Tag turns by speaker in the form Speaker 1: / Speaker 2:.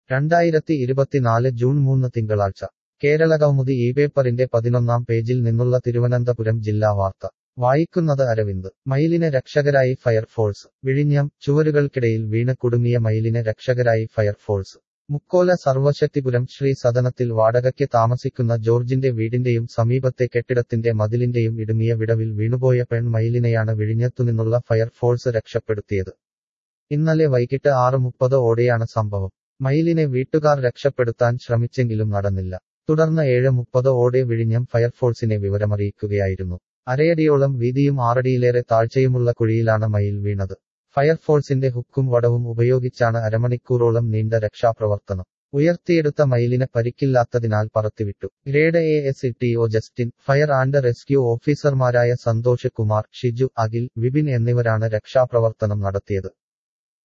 Speaker 1: രണ്ടായിരത്തി ഇരുപത്തിനാല് ജൂൺ മൂന്ന് തിങ്കളാഴ്ച കേരളകൗമുദി ഈ പേപ്പറിന്റെ പതിനൊന്നാം പേജിൽ നിന്നുള്ള തിരുവനന്തപുരം ജില്ലാ വാർത്ത വായിക്കുന്നത് അരവിന്ദ് മയിലിന് രക്ഷകരായി ഫയർഫോഴ്സ് വിഴിഞ്ഞം ചുവരുകൾക്കിടയിൽ വീണ് കുടുങ്ങിയ മയിലിന് രക്ഷകരായി ഫയർഫോഴ്സ് മുക്കോല സർവശക്തിപുരം ശ്രീ സദനത്തിൽ വാടകയ്ക്ക് താമസിക്കുന്ന ജോർജിന്റെ വീടിന്റെയും സമീപത്തെ കെട്ടിടത്തിന്റെ മതിലിന്റെയും ഇടുങ്ങിയ വിടവിൽ വീണുപോയ പെൺമയിലിനെയാണ് വിഴിഞ്ഞത്തുനിന്നുള്ള ഫയർഫോഴ്സ് രക്ഷപ്പെടുത്തിയത് ഇന്നലെ വൈകിട്ട് ആറ് മുപ്പത് ഓടെയാണ് സംഭവം മയിലിനെ വീട്ടുകാർ രക്ഷപ്പെടുത്താൻ ശ്രമിച്ചെങ്കിലും നടന്നില്ല തുടർന്ന് ഏഴ് മുപ്പത് ഓടെ വിഴിഞ്ഞം ഫയർഫോഴ്സിനെ വിവരമറിയിക്കുകയായിരുന്നു അരയടിയോളം വീതിയും ആറടിയിലേറെ താഴ്ചയുമുള്ള കുഴിയിലാണ് മയിൽ വീണത് ഫയർഫോഴ്സിന്റെ ഹുക്കും വടവും ഉപയോഗിച്ചാണ് അരമണിക്കൂറോളം നീണ്ട രക്ഷാപ്രവർത്തനം ഉയർത്തിയെടുത്ത മയിലിന് പരിക്കില്ലാത്തതിനാൽ പറത്തിവിട്ടു grade A S T O Justin fire and rescue ഓഫീസർമാരായ സന്തോഷ് കുമാർ ഷിജു അഖിൽ വിപിൻ എന്നിവരാണ് രക്ഷാപ്രവർത്തനം നടത്തിയത്